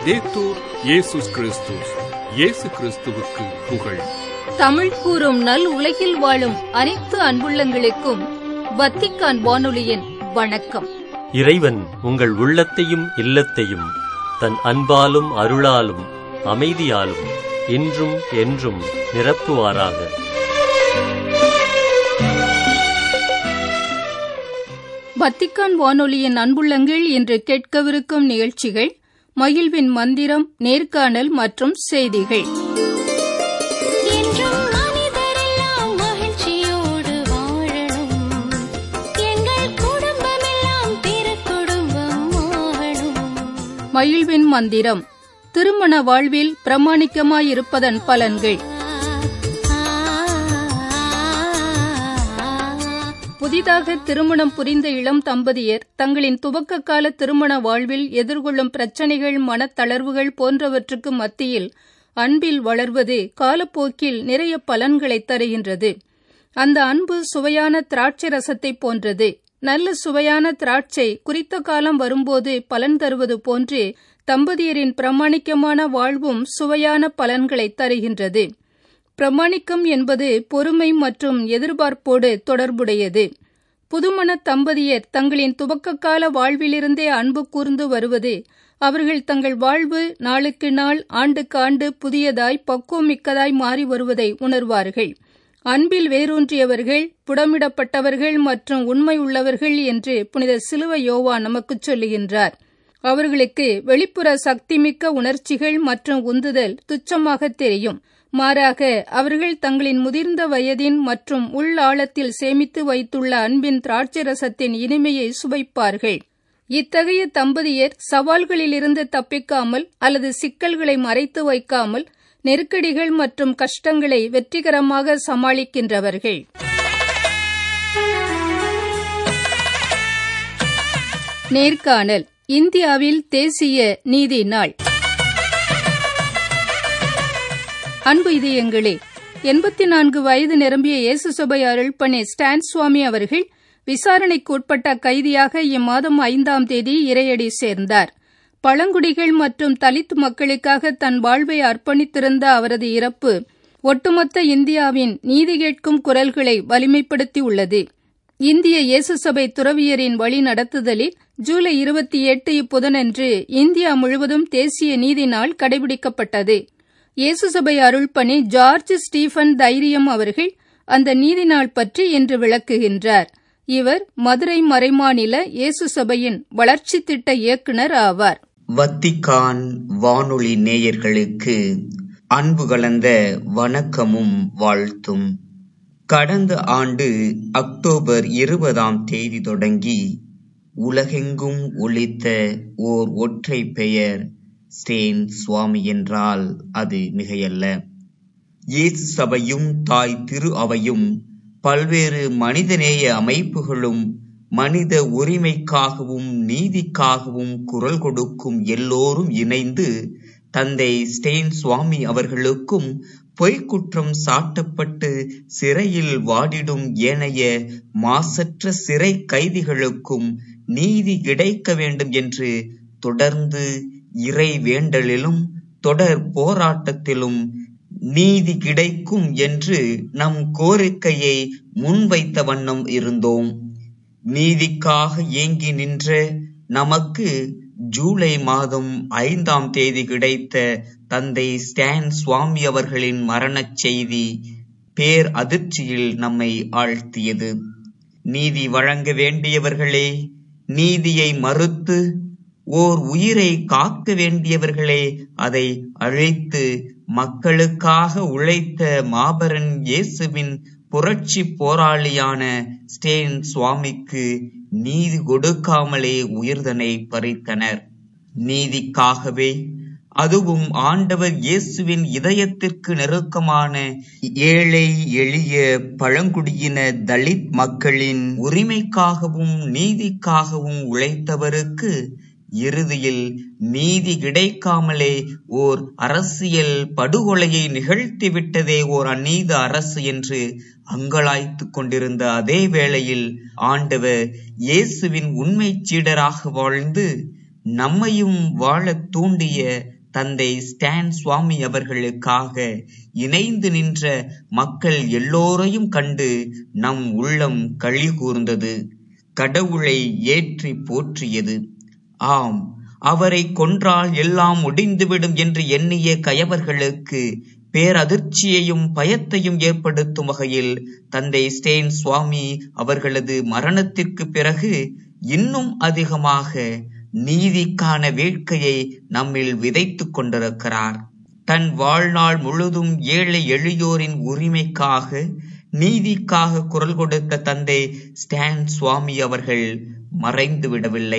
லவ்தேத்தூர் இயேசுஸ் கிறிஸ்துஸ் இயேசு கிறிஸ்துவுக்கு புகழ் தமிழ் கூறும் நல் உலகில் வாழும் அனைத்து அன்புள்ளங்களுக்கும் வத்திக்கான் வானொலியின் வணக்கம் இறைவன் உங்கள் உள்ளத்தையும் இல்லத்தையும் தன் அன்பாலும் அருளாலும் அமைதியாலும் இன்றும் என்றும் நிரப்புவாராக வத்திக்கான் வானொலியின் அன்புள்ளங்கள் என்று கேட்கவிருக்கும் நிகழ்ச்சிகள் மகிழ்வின் மந்திரம் நேர்காணல் மற்றும் செய்திகள் என்றும் மனிதரெல்லாம் மகிழ்ச்சியோடு வாழணும் எங்கள் குடும்பமெல்லாம் திருக்குடும்பம் ஆகணும் மகிழ்வின் மந்திரம் திருமண வாழ்வில் பிரமாணிக்கமாயிருப்பதன் பலன்கள் புதிதாக திருமணம் புரிந்த இளம் தம்பதியர் தங்களின் துவக்க கால திருமண வாழ்வில் எதிர்கொள்ளும் பிரச்சனைகள் மனத்தளர்வுகள் போன்றவற்றுக்கு மத்தியில் அன்பில் வளர்வது காலப்போக்கில் நிறைய பலன்களை தருகின்றது அந்த அன்பு சுவையான திராட்சை ரசத்தை போன்றது நல்ல சுவையான திராட்சை குறித்த காலம் வரும்போது பலன் தருவது போன்று தம்பதியரின் பிரமாணிக்கமான வாழ்வும் சுவையான பலன்களை தருகின்றது பிரமாணிக்கம் என்பது பொறுமை மற்றும் எதிர்பார்ப்போடு தொடர்புடையது புதுமண தம்பதியர் தங்களின் துவக்ககால வாழ்விலிருந்தே அன்பு கூர்ந்து வருவது அவர்கள் தங்கள் வாழ்வு நாளுக்கு நாள் ஆண்டுக்கு ஆண்டு புதியதாய் பக்குவமிக்கதாய் மாறி வருவதை உணர்வார்கள் அன்பில் வேரூன்றியவர்கள் புடமிடப்பட்டவர்கள் மற்றும் உண்மை உள்ளவர்கள் என்று புனித சிலுவ யோவா நமக்குச் சொல்லுகின்றார் அவர்களுக்கு வெளிப்புற சக்திமிக்க உணர்ச்சிகள் மற்றும் உந்துதல் துச்சமாக தெரியும் மாறாக அவர்கள் தங்களின் முதிர்ந்த வயதின் மற்றும் உள் ஆழத்தில் சேமித்து வைத்துள்ள அன்பின் திராட்சை ரசத்தின் இனிமையை சுவைப்பார்கள் இத்தகைய தம்பதியர் சவால்களிலிருந்து தப்பிக்காமல் அல்லது சிக்கல்களை மறைத்து வைக்காமல் நெருக்கடிகள் மற்றும் கஷ்டங்களை வெற்றிகரமாக சமாளிக்கின்றவர்கள் நேர்காணல் இந்தியாவில் தேசிய நீதி நாள் அன்பு இதயங்களே எண்பத்தி நான்கு வயது நிரம்பிய இயேசு சபை அருள்பணி ஸ்டான் சுவாமி அவர்கள் விசாரணைக்கு உட்பட்ட கைதியாக இம்மாதம் ஐந்தாம் தேதி இறையடி சேர்ந்தார் பழங்குடிகள் மற்றும் தலித் மக்களுக்காக தன் வாழ்வை அர்ப்பணித்திருந்த அவரது இறப்பு ஒட்டுமொத்த இந்தியாவின் நீதி கேட்கும் குரல்களை வலிமைப்படுத்தி உள்ளது இந்திய இயேசு சபை துறவியரின் வழி நடத்துதலில் ஜூலை இருபத்தி எட்டு இப்புதனன்று இந்தியா முழுவதும் தேசிய நீதி நாள் கடைபிடிக்கப்பட்டது இயேசு சபை அருள்பணி ஜார்ஜ் ஸ்டீஃபன் தைரியம் அவர்கள் அந்த நீதி நாள் பற்றி இன்று விளக்குகின்றார் இவர் மதுரை மறைமாநில இயேசு சபையின் வளர்ச்சி திட்ட இயக்குனர் ஆவார் வத்திக்கான் வானொலி நேயர்களுக்கு அன்பு கலந்த வணக்கமும் வாழ்த்தும் கடந்த ஆண்டு அக்டோபர் இருபதாம் தேதி தொடங்கி உலகெங்கும் ஒலித்த ஓர் ஒற்றை பெயர் ஸ்டேன் சுவாமி என்றால் அது மிகையல்ல இயேசு சபையும் தாய் திரு அவையும் பல்வேறு மனிதநேய அமைப்புகளும் மனித உரிமைக்காகவும் நீதிக்காகவும் குரல் கொடுக்கும் எல்லோரும் இணைந்து தந்தை ஸ்டெயின் சுவாமி அவர்களுக்கும் பொய்க்குற்றம் சாட்டப்பட்டு சிறையில் வாடிடும் ஏனைய மாசற்ற சிறை கைதிகளுக்கும் நீதி கிடைக்க வேண்டும் என்று தொடர்ந்து இறை வேண்டலிலும் தொடர் போராட்டத்திலும் நீதி கிடைக்கும் என்று நம் கோரிக்கையை முன்வைத்த வண்ணம் இருந்தோம் நீதிக்காக ஏங்கி நின்ற நமக்கு ஜூலை மாதம் ஐந்தாம் தேதி கிடைத்த தந்தை ஸ்டான் சுவாமி அவர்களின் மரணச் செய்தி பேர் அதிர்ச்சியில் நம்மை ஆழ்த்தியது நீதி வழங்க வேண்டியவர்களே நீதியை மறுத்து ஓர் உயிரை காக்க வேண்டியவர்களே அதை அழைத்து மக்களுக்காக உழைத்த மாபரன் இயேசுவின் புரட்சி போராளியான ஸ்டேன் சுவாமிக்கு நீதி கொடுக்காமலே உயிர்தனை பறித்தனர் நீதிக்காகவே அதுவும் ஆண்டவர் இயேசுவின் இதயத்திற்கு நெருக்கமான ஏழை எளிய பழங்குடியின தலித் மக்களின் உரிமைக்காகவும் நீதிக்காகவும் உழைத்தவருக்கு இறுதியில் நீதி கிடைக்காமலே ஓர் அரசியல் படுகொலையை நிகழ்த்திவிட்டதே ஓர் அநீத அரசு என்று அங்கலாய்த்துக் கொண்டிருந்த அதே வேளையில் ஆண்டவர் இயேசுவின் உண்மை சீடராக வாழ்ந்து நம்மையும் வாழத் தூண்டிய தந்தை ஸ்டான் சுவாமி அவர்களுக்காக இணைந்து நின்ற மக்கள் எல்லோரையும் கண்டு நம் உள்ளம் களி கூர்ந்தது கடவுளை ஏற்றி போற்றியது ஆம் அவரை கொன்றால் எல்லாம் முடிந்துவிடும் என்று எண்ணிய கயவர்களுக்கு பேரதிர்ச்சியையும் பயத்தையும் ஏற்படுத்தும் வகையில் தந்தை ஸ்டேன் சுவாமி அவர்களது மரணத்திற்கு பிறகு இன்னும் அதிகமாக நீதிக்கான வேட்கையை நம்மில் விதைத்துக் கொண்டிருக்கிறார் தன் வாழ்நாள் முழுதும் ஏழை எளியோரின் உரிமைக்காக நீதிக்காக குரல் கொடுத்த தந்தை ஸ்டான் சுவாமி அவர்கள் மறைந்து விடவில்லை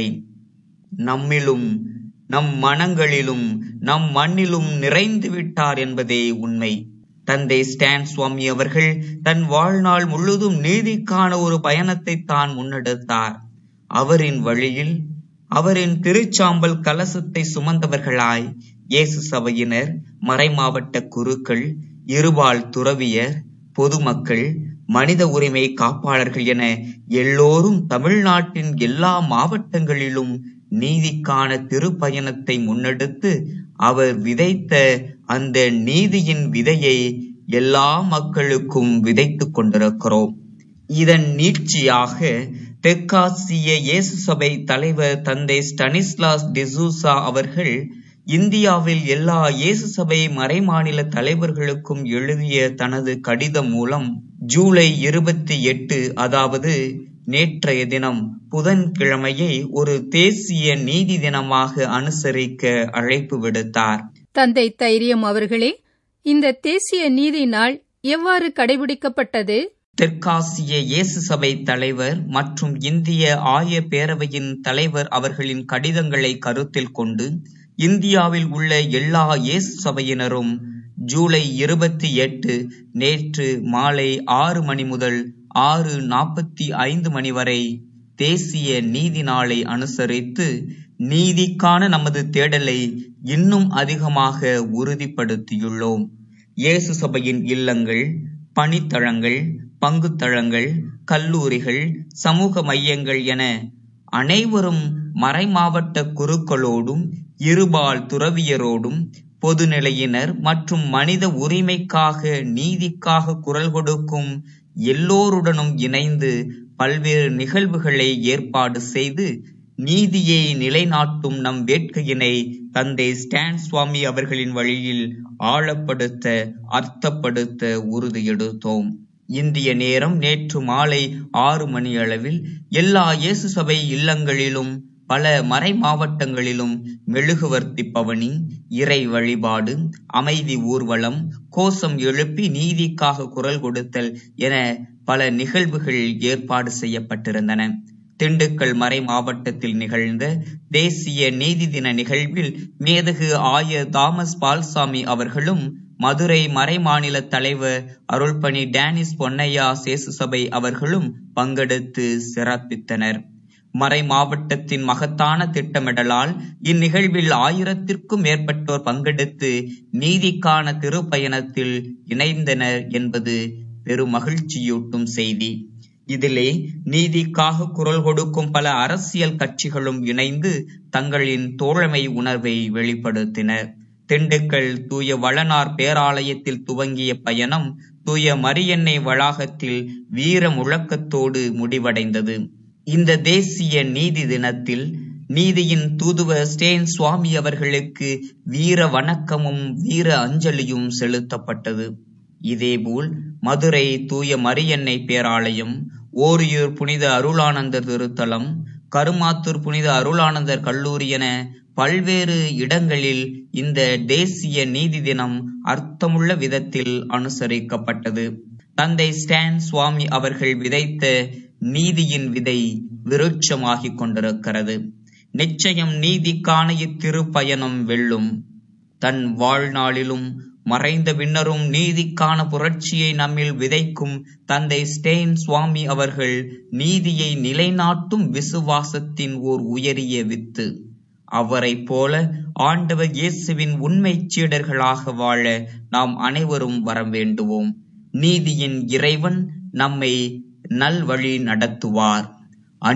நம்மிலும் நம் மனங்களிலும் நம் மண்ணிலும் நிறைந்து விட்டார் என்பதே உண்மை தந்தை ஸ்டான் சுவாமி அவர்கள் தன் வாழ்நாள் முழுதும் நீதிக்கான ஒரு பயணத்தை தான் முன்னெடுத்தார் அவரின் வழியில் அவரின் திருச்சாம்பல் கலசத்தை சுமந்தவர்களாய் இயேசு சபையினர் மறைமாவட்ட குருக்கள் இருபால் துறவியர் பொதுமக்கள் மனித உரிமை காப்பாளர்கள் என எல்லோரும் தமிழ்நாட்டின் எல்லா மாவட்டங்களிலும் நீதிக்கான திருப்பயணத்தை முன்னெடுத்து அவர் விதைத்த அந்த நீதியின் விதையை எல்லா மக்களுக்கும் விதைத்துக் கொண்டிருக்கிறோம் இதன் நீட்சியாக தெற்காசிய இயேசு சபை தலைவர் தந்தை ஸ்டனிஸ்லாஸ் டிசூசா அவர்கள் இந்தியாவில் எல்லா இயேசு சபை மறைமாநில தலைவர்களுக்கும் எழுதிய தனது கடிதம் மூலம் ஜூலை இருபத்தி எட்டு அதாவது நேற்றைய தினம் புதன்கிழமையை ஒரு தேசிய நீதி தினமாக அனுசரிக்க அழைப்பு விடுத்தார் தந்தை தைரியம் அவர்களே இந்த தேசிய நீதி நாள் எவ்வாறு கடைபிடிக்கப்பட்டது தெற்காசிய இயேசு சபை தலைவர் மற்றும் இந்திய ஆய பேரவையின் தலைவர் அவர்களின் கடிதங்களை கருத்தில் கொண்டு இந்தியாவில் உள்ள எல்லா இயேசு சபையினரும் ஜூலை இருபத்தி எட்டு நேற்று மாலை ஆறு மணி முதல் ஆறு நாற்பத்தி ஐந்து மணி வரை தேசிய நீதி நாளை அனுசரித்து நீதிக்கான நமது தேடலை இன்னும் அதிகமாக உறுதிப்படுத்தியுள்ளோம் இயேசு சபையின் இல்லங்கள் பணித்தளங்கள் பங்குத்தளங்கள் கல்லூரிகள் சமூக மையங்கள் என அனைவரும் மறைமாவட்ட குருக்களோடும் இருபால் துறவியரோடும் பொதுநிலையினர் மற்றும் மனித உரிமைக்காக நீதிக்காக குரல் கொடுக்கும் எல்லோருடனும் இணைந்து பல்வேறு நிகழ்வுகளை ஏற்பாடு செய்து நீதியை நிலைநாட்டும் நம் வேட்கையினை தந்தை ஸ்டான் சுவாமி அவர்களின் வழியில் ஆழப்படுத்த அர்த்தப்படுத்த உறுதியெடுத்தோம் இந்திய நேரம் நேற்று மாலை ஆறு மணி அளவில் எல்லா இயேசு சபை இல்லங்களிலும் பல மறை மாவட்டங்களிலும் மெழுகுவர்த்தி பவனி இறை வழிபாடு அமைதி ஊர்வலம் கோஷம் எழுப்பி நீதிக்காக குரல் கொடுத்தல் என பல நிகழ்வுகள் ஏற்பாடு செய்யப்பட்டிருந்தன திண்டுக்கல் மறை மாவட்டத்தில் நிகழ்ந்த தேசிய நீதி தின நிகழ்வில் மேதகு ஆய தாமஸ் பால்சாமி அவர்களும் மதுரை மறைமாநில தலைவர் அருள்பணி டேனிஸ் பொன்னையா சேசு சபை அவர்களும் பங்கெடுத்து சிறப்பித்தனர் மறை மாவட்டத்தின் மகத்தான திட்டமிடலால் இந்நிகழ்வில் ஆயிரத்திற்கும் மேற்பட்டோர் பங்கெடுத்து நீதிக்கான திருப்பயணத்தில் இணைந்தனர் என்பது பெரும் மகிழ்ச்சியூட்டும் செய்தி இதிலே நீதிக்காக குரல் கொடுக்கும் பல அரசியல் கட்சிகளும் இணைந்து தங்களின் தோழமை உணர்வை வெளிப்படுத்தினர் திண்டுக்கல் தூய வளனார் பேராலயத்தில் துவங்கிய பயணம் தூய மரியன்னை வளாகத்தில் வீர முழக்கத்தோடு முடிவடைந்தது இந்த தேசிய நீதி தினத்தில் நீதியின் தூதுவர் ஸ்டேன் சுவாமி அவர்களுக்கு வீர வணக்கமும் வீர அஞ்சலியும் செலுத்தப்பட்டது இதேபோல் மதுரை தூய மரியன்னை பேராலயம் ஓரியூர் புனித அருளானந்தர் திருத்தலம் கருமாத்தூர் புனித அருளானந்தர் கல்லூரி என பல்வேறு இடங்களில் இந்த தேசிய நீதி தினம் அர்த்தமுள்ள விதத்தில் அனுசரிக்கப்பட்டது தந்தை ஸ்டான் சுவாமி அவர்கள் விதைத்த நீதியின் விதை விருட்சமாகிக் கொண்டிருக்கிறது நிச்சயம் நீதிக்கான இத்திருப்பயணம் வெல்லும் தன் வாழ்நாளிலும் மறைந்த பின்னரும் நீதிக்கான புரட்சியை நம்மில் விதைக்கும் தந்தை ஸ்டெயின் சுவாமி அவர்கள் நீதியை நிலைநாட்டும் விசுவாசத்தின் ஓர் உயரிய வித்து அவரைப் போல ஆண்டவர் இயேசுவின் உண்மை சீடர்களாக வாழ நாம் அனைவரும் வர வேண்டுவோம் நீதியின் இறைவன் நம்மை நல்வழி நடத்துவார்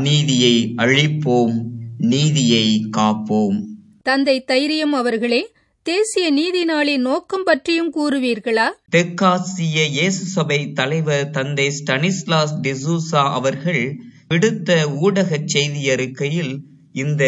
அநீதியை அழிப்போம் நீதியை காப்போம் தந்தை தைரியம் அவர்களே தேசிய நீதி நாளின் நோக்கம் பற்றியும் கூறுவீர்களா தெற்காசிய இயேசு சபை தலைவர் தந்தை ஸ்டனிஸ்லாஸ் டிசூசா அவர்கள் விடுத்த ஊடக செய்தி அறிக்கையில் இந்த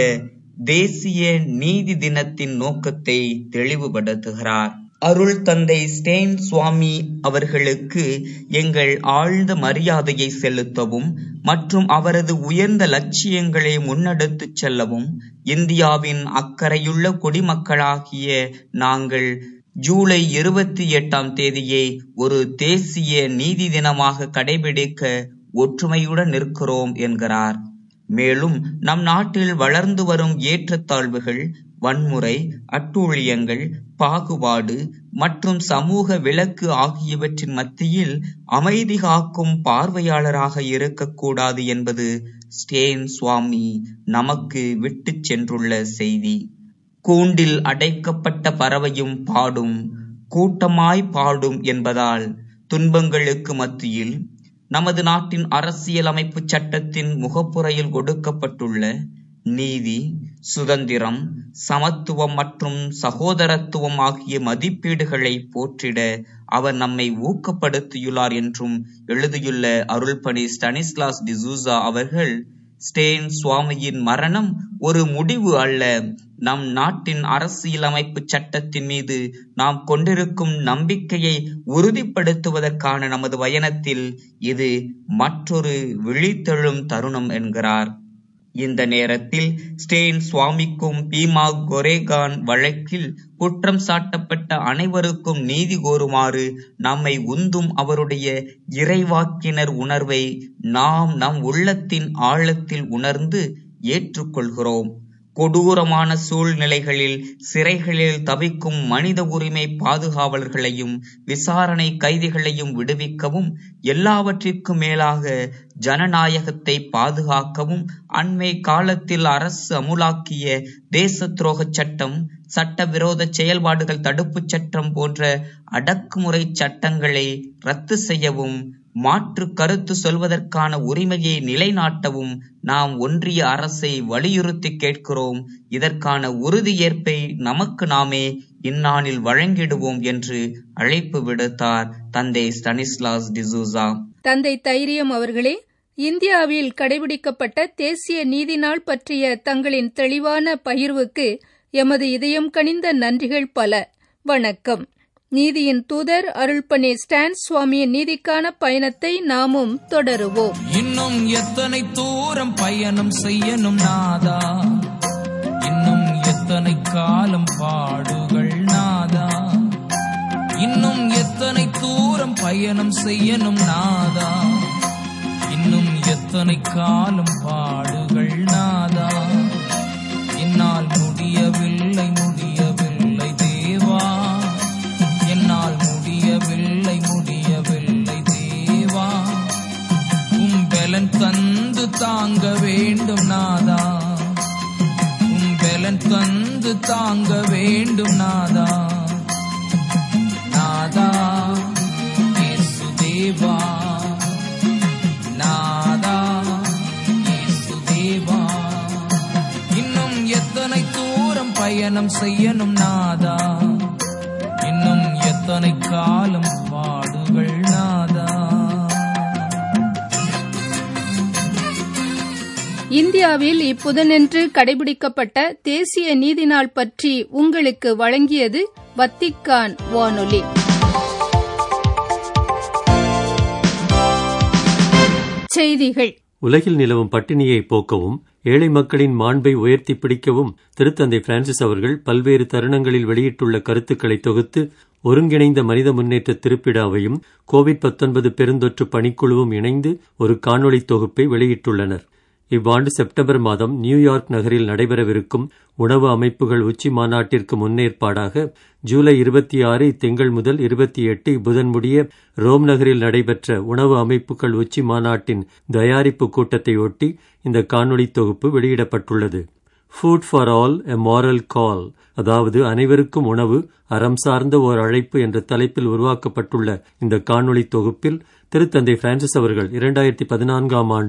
தேசிய நீதி தினத்தின் நோக்கத்தை தெளிவுபடுத்துகிறார் அருள் தந்தை ஸ்டேன் சுவாமி அவர்களுக்கு எங்கள் ஆழ்ந்த மரியாதையை செலுத்தவும் மற்றும் அவரது உயர்ந்த லட்சியங்களை முன்னெடுத்துச் செல்லவும் இந்தியாவின் அக்கறையுள்ள குடிமக்களாகிய நாங்கள் ஜூலை இருபத்தி எட்டாம் தேதியை ஒரு தேசிய நீதி தினமாக கடைபிடிக்க ஒற்றுமையுடன் நிற்கிறோம் என்கிறார் மேலும் நம் நாட்டில் வளர்ந்து வரும் ஏற்றத்தாழ்வுகள் வன்முறை அட்டூழியங்கள் பாகுபாடு மற்றும் சமூக விலக்கு ஆகியவற்றின் மத்தியில் அமைதி காக்கும் பார்வையாளராக இருக்கக்கூடாது என்பது ஸ்டேன் சுவாமி நமக்கு விட்டுச் சென்றுள்ள செய்தி கூண்டில் அடைக்கப்பட்ட பறவையும் பாடும் கூட்டமாய் பாடும் என்பதால் துன்பங்களுக்கு மத்தியில் நமது நாட்டின் அரசியலமைப்பு சட்டத்தின் முகப்புறையில் கொடுக்கப்பட்டுள்ள நீதி சுதந்திரம் சமத்துவம் மற்றும் சகோதரத்துவம் ஆகிய மதிப்பீடுகளை போற்றிட அவர் நம்மை ஊக்கப்படுத்தியுள்ளார் என்றும் எழுதியுள்ள அருள்பணி ஸ்டனிஸ்லாஸ் டிசூசா அவர்கள் ஸ்டேன் சுவாமியின் மரணம் ஒரு முடிவு அல்ல நம் நாட்டின் அரசியலமைப்பு சட்டத்தின் மீது நாம் கொண்டிருக்கும் நம்பிக்கையை உறுதிப்படுத்துவதற்கான நமது பயணத்தில் இது மற்றொரு விழித்தெழும் தருணம் என்கிறார் இந்த நேரத்தில் ஸ்டேன் சுவாமிக்கும் பீமா கொரேகான் வழக்கில் குற்றம் சாட்டப்பட்ட அனைவருக்கும் நீதி கோருமாறு நம்மை உந்தும் அவருடைய இறைவாக்கினர் உணர்வை நாம் நம் உள்ளத்தின் ஆழத்தில் உணர்ந்து ஏற்றுக்கொள்கிறோம் கொடூரமான சூழ்நிலைகளில் சிறைகளில் தவிக்கும் மனித உரிமை பாதுகாவலர்களையும் விசாரணை கைதிகளையும் விடுவிக்கவும் எல்லாவற்றிற்கும் மேலாக ஜனநாயகத்தை பாதுகாக்கவும் அண்மை காலத்தில் அரசு அமுலாக்கிய தேச துரோக சட்டம் சட்டவிரோத செயல்பாடுகள் தடுப்புச் சட்டம் போன்ற அடக்குமுறை சட்டங்களை ரத்து செய்யவும் மாற்று கருத்து சொல்வதற்கான உரிமையை நிலைநாட்டவும் நாம் ஒன்றிய அரசை வலியுறுத்தி கேட்கிறோம் இதற்கான உறுதியேற்பை நமக்கு நாமே இந்நாளில் வழங்கிடுவோம் என்று அழைப்பு விடுத்தார் தந்தை ஸ்டனிஸ்லாஸ் டிசூசா தந்தை தைரியம் அவர்களே இந்தியாவில் கடைபிடிக்கப்பட்ட தேசிய நீதி நாள் பற்றிய தங்களின் தெளிவான பகிர்வுக்கு எமது இதயம் கனிந்த நன்றிகள் பல வணக்கம் நீதியின் தூதர் அருள்பணி ஸ்டான் சுவாமியின் நீதிக்கான பயணத்தை நாமும் தொடருவோம் இன்னும் எத்தனை தூரம் பயணம் செய்யணும் நாதா இன்னும் எத்தனை காலம் பாடுகள் நாதா இன்னும் எத்தனை தூரம் பயணம் செய்யணும் நாதா இன்னும் எத்தனை காலம் பாடுகள் நாதா என்னால் முடியவில்லை முடியவில்லை தேவா என்னால் முடியவில்லை முடியவில்லை தேவா உம் பலன் தந்து தாங்க வேண்டும் நாதா உம் பலன் தந்து தாங்க வேண்டும் நாதா நாதா இயேசு தேவா நாதா இயேசு தேவா இன்னும் எத்தனை தூரம் பயணம் செய்யணும் நாதா இன்னும் எத்தனை காலம் பாடுகள் நாதா இந்தியாவில் இப்புதனென்று கடைபிடிக்கப்பட்ட தேசிய நீதி நாள் பற்றி உங்களுக்கு வழங்கியது வத்திக்கான் வானொலி செய்திகள் உலகில் நிலவும் பட்டினியை போக்கவும் ஏழை மக்களின் மாண்பை உயர்த்தி பிடிக்கவும் திருத்தந்தை பிரான்சிஸ் அவர்கள் பல்வேறு தருணங்களில் வெளியிட்டுள்ள கருத்துக்களை தொகுத்து ஒருங்கிணைந்த மனித முன்னேற்ற திருப்பிடாவையும் கோவிட் பத்தொன்பது பெருந்தொற்று பணிக்குழுவும் இணைந்து ஒரு காணொளி தொகுப்பை வெளியிட்டுள்ளனர் இவ்வாண்டு செப்டம்பர் மாதம் நியூயார்க் நகரில் நடைபெறவிருக்கும் உணவு அமைப்புகள் உச்சி மாநாட்டிற்கு முன்னேற்பாடாக ஜூலை இருபத்தி ஆறு திங்கள் முதல் இருபத்தி எட்டு புதன் முடிய ரோம் நகரில் நடைபெற்ற உணவு அமைப்புகள் உச்சி மாநாட்டின் தயாரிப்பு கூட்டத்தையொட்டி இந்த காணொளி தொகுப்பு வெளியிடப்பட்டுள்ளது food for all a moral call அதாவது அனைவருக்கும் உணவு அறம் சார்ந்த ஓர் அழைப்பு என்ற தலைப்பில் உருவாக்கப்பட்டுள்ள இந்த காணொளி தொகுப்பில் திருத்தந்தை பிரான்சிஸ் அவர்கள் இரண்டாயிரத்தி பதினான்காம் ஆண்டு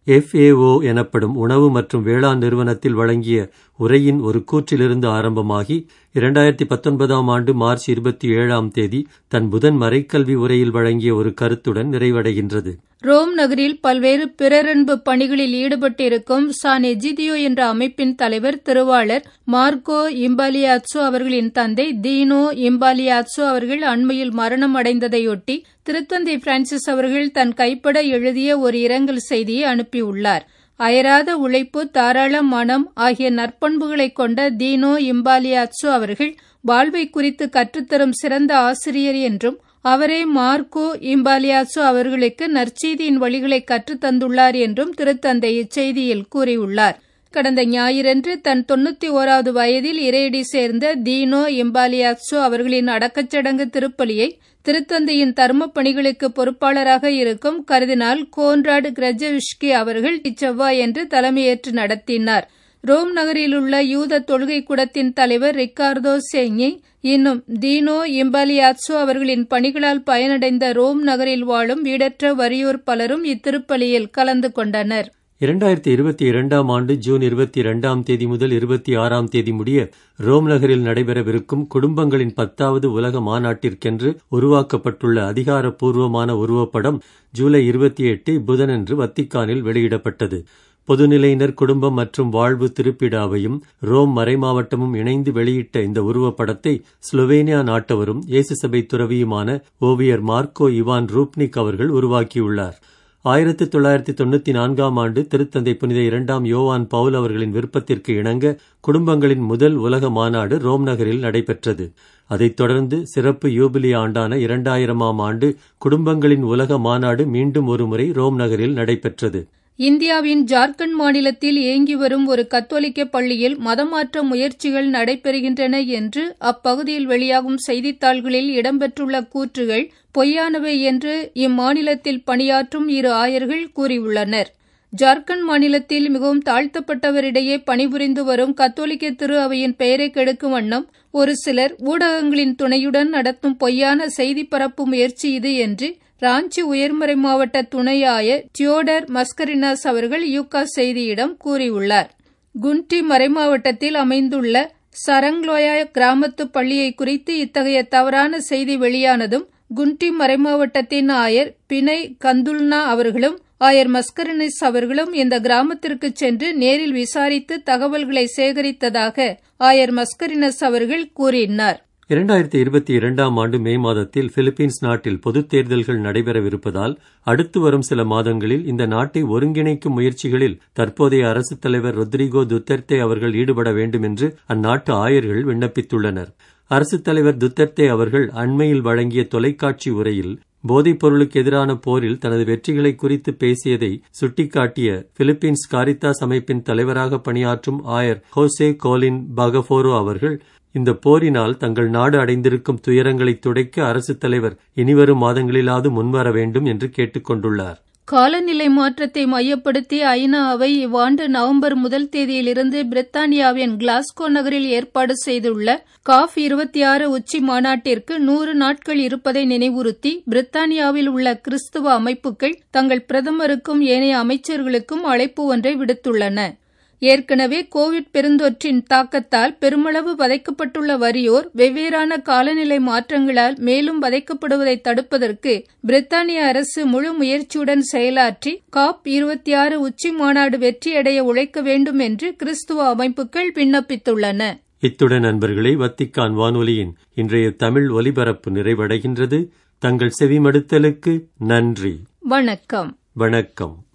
எஃப்ஏஓ எனப்படும் உணவு மற்றும் வேளாண் நிறுவனத்தில் வழங்கிய உரையின் ஒரு கூற்றிலிருந்து ஆரம்பமாகி இரண்டாயிரத்தி பத்தொன்பதாம் ஆண்டு மார்ச் இருபத்தி ஏழாம் தேதி தன் புதன் மறைக்கல்வி உரையில் வழங்கிய ஒரு கருத்துடன் நிறைவடைகின்றது ரோம் நகரில் பல்வேறு பிறரன்பு பணிகளில் ஈடுபட்டிருக்கும் சான் எஜிதியோ என்ற அமைப்பின் தலைவர் திருவாளர் மார்க்கோ இம்பாலியாட்சோ அவர்களின் தந்தை தீனோ இம்பாலியாட்சோ அவர்கள் அண்மையில் மரணம் அடைந்ததையொட்டி திருத்தந்தை பிரான்சிஸ் அவர்கள் தன் கைப்பட எழுதிய ஒரு இரங்கல் செய்தியை அனுப்பியுள்ளார் அயராத உழைப்பு தாராள மனம் ஆகிய நற்பண்புகளைக் கொண்ட தீனோ இம்பாலியாட்சோ அவர்கள் வாழ்வை குறித்து கற்றுத்தரும் சிறந்த ஆசிரியர் என்றும் அவரே மார்க்கோ இம்பாலியாசோ அவர்களுக்கு நற்செய்தியின் வழிகளை கற்றுத் தந்துள்ளார் என்றும் திருத்தந்தை இச்செய்தியில் கூறியுள்ளார் கடந்த ஞாயிறன்று தன் தொண்ணூத்தி ஓராவது வயதில் இறையடி சேர்ந்த தீனோ இம்பாலியாசோ அவர்களின் அடக்கச்சடங்கு திருப்பலியை திருத்தந்தையின் தர்ம பணிகளுக்கு பொறுப்பாளராக இருக்கும் கருதினால் கோன்ராட் கிரஜவிஷ்கி அவர்கள் இச்செவ்வாயன்று தலைமையேற்று நடத்தினார் ரோம் நகரில் உள்ள யூத தொழுகை கூடத்தின் தலைவர் ரிக்கார்டோ செஞ்சி இன்னும் தீனோ இம்பாலியாட்சோ அவர்களின் பணிகளால் பயனடைந்த ரோம் நகரில் வாழும் வீடற்ற வறியோர் பலரும் இத்திருப்பலியில் கலந்து கொண்டனர் இரண்டாயிரத்தி இருபத்தி இரண்டாம் ஆண்டு ஜூன் இருபத்தி இரண்டாம் தேதி முதல் இருபத்தி ஆறாம் தேதி முடிய ரோம் நகரில் நடைபெறவிருக்கும் குடும்பங்களின் பத்தாவது உலக மாநாட்டிற்கென்று உருவாக்கப்பட்டுள்ள அதிகாரப்பூர்வமான உருவப்படம் ஜூலை இருபத்தி எட்டு புதனன்று வத்திக்கானில் வெளியிடப்பட்டது பொதுநிலையினர் குடும்பம் மற்றும் வாழ்வு திருப்பிடாவையும் ரோம் மறைமாவட்டமும் இணைந்து வெளியிட்ட இந்த உருவப்படத்தை ஸ்லோவேனியா நாட்டவரும் இயேசு சபை துறவியுமான ஓவியர் மார்க்கோ இவான் ரூப்னிக் அவர்கள் உருவாக்கியுள்ளார் ஆயிரத்தி தொள்ளாயிரத்தி தொண்ணூத்தி நான்காம் ஆண்டு திருத்தந்தை புனித இரண்டாம் யோவான் பவுல் அவர்களின் விருப்பத்திற்கு இணங்க குடும்பங்களின் முதல் உலக மாநாடு ரோம் நகரில் நடைபெற்றது அதைத் தொடர்ந்து சிறப்பு யூபிலி ஆண்டான இரண்டாயிரமாம் ஆண்டு குடும்பங்களின் உலக மாநாடு மீண்டும் ஒருமுறை ரோம் நகரில் நடைபெற்றது இந்தியாவின் ஜார்க்கண்ட் மாநிலத்தில் இயங்கி வரும் ஒரு கத்தோலிக்க பள்ளியில் மதமாற்ற முயற்சிகள் நடைபெறுகின்றன என்று அப்பகுதியில் வெளியாகும் செய்தித்தாள்களில் இடம்பெற்றுள்ள கூற்றுகள் பொய்யானவை என்று இம்மாநிலத்தில் பணியாற்றும் இரு ஆயர்கள் கூறியுள்ளனர் ஜார்க்கண்ட் மாநிலத்தில் மிகவும் தாழ்த்தப்பட்டவரிடையே பணிபுரிந்து வரும் கத்தோலிக்க திரு அவையின் பெயரை கெடுக்கும் வண்ணம் ஒரு சிலர் ஊடகங்களின் துணையுடன் நடத்தும் பொய்யான செய்தி பரப்பு முயற்சி இது என்று ராஞ்சி உயர்மறை மாவட்ட துணை ஆயர் தியோடர் மஸ்கரினாஸ் அவர்கள் யூகா செய்தியிடம் கூறியுள்ளார் குண்டி மறைமாவட்டத்தில் அமைந்துள்ள சரங்லோயா கிராமத்து பள்ளியை குறித்து இத்தகைய தவறான செய்தி வெளியானதும் குண்டி மறைமாவட்டத்தின் ஆயர் பினை கந்துல்னா அவர்களும் ஆயர் மஸ்கரினிஸ் அவர்களும் இந்த கிராமத்திற்கு சென்று நேரில் விசாரித்து தகவல்களை சேகரித்ததாக ஆயர் மஸ்கரினஸ் அவர்கள் கூறினார் இரண்டாயிரத்தி இருபத்தி இரண்டாம் ஆண்டு மே மாதத்தில் பிலிப்பீன்ஸ் நாட்டில் பொதுத் தேர்தல்கள் நடைபெறவிருப்பதால் அடுத்து வரும் சில மாதங்களில் இந்த நாட்டை ஒருங்கிணைக்கும் முயற்சிகளில் தற்போதைய அரசுத் தலைவர் ரொத்ரிகோ துத்தர்த்தே அவர்கள் ஈடுபட வேண்டும் என்று அந்நாட்டு ஆயர்கள் விண்ணப்பித்துள்ளனர் அரசுத் தலைவர் துத்தர்த்தே அவர்கள் அண்மையில் வழங்கிய தொலைக்காட்சி உரையில் போதைப் பொருளுக்கு எதிரான போரில் தனது வெற்றிகளை குறித்து பேசியதை சுட்டிக்காட்டிய பிலிப்பீன்ஸ் காரித்தாஸ் அமைப்பின் தலைவராக பணியாற்றும் ஆயர் ஹோசே கோலின் பகஃபோரோ அவர்கள் இந்த போரினால் தங்கள் நாடு அடைந்திருக்கும் துயரங்களை துடைக்க அரசுத் தலைவர் இனிவரும் மாதங்களிலாவது முன்வர வேண்டும் என்று கேட்டுக் கொண்டுள்ளார் காலநிலை மாற்றத்தை மையப்படுத்தி ஐநா அவை இவ்வாண்டு நவம்பர் முதல் தேதியிலிருந்து பிரித்தானியாவின் கிளாஸ்கோ நகரில் ஏற்பாடு செய்துள்ள காஃப் இருபத்தி ஆறு உச்சி மாநாட்டிற்கு நூறு நாட்கள் இருப்பதை நினைவுறுத்தி பிரித்தானியாவில் உள்ள கிறிஸ்துவ அமைப்புகள் தங்கள் பிரதமருக்கும் ஏனைய அமைச்சர்களுக்கும் அழைப்பு ஒன்றை விடுத்துள்ளன ஏற்கனவே கோவிட் பெருந்தொற்றின் தாக்கத்தால் பெருமளவு வதைக்கப்பட்டுள்ள வறியோர் வெவ்வேறான காலநிலை மாற்றங்களால் மேலும் வதைக்கப்படுவதை தடுப்பதற்கு பிரித்தானிய அரசு முழு முயற்சியுடன் செயலாற்றி காப் இருபத்தி ஆறு உச்சி மாநாடு வெற்றியடைய உழைக்க வேண்டும் என்று கிறிஸ்துவ அமைப்புகள் விண்ணப்பித்துள்ளன இத்துடன் நண்பர்களே வத்திக்கான் வானொலியின் இன்றைய தமிழ் ஒலிபரப்பு நிறைவடைகின்றது தங்கள் செவிமடுத்தலுக்கு நன்றி வணக்கம் வணக்கம்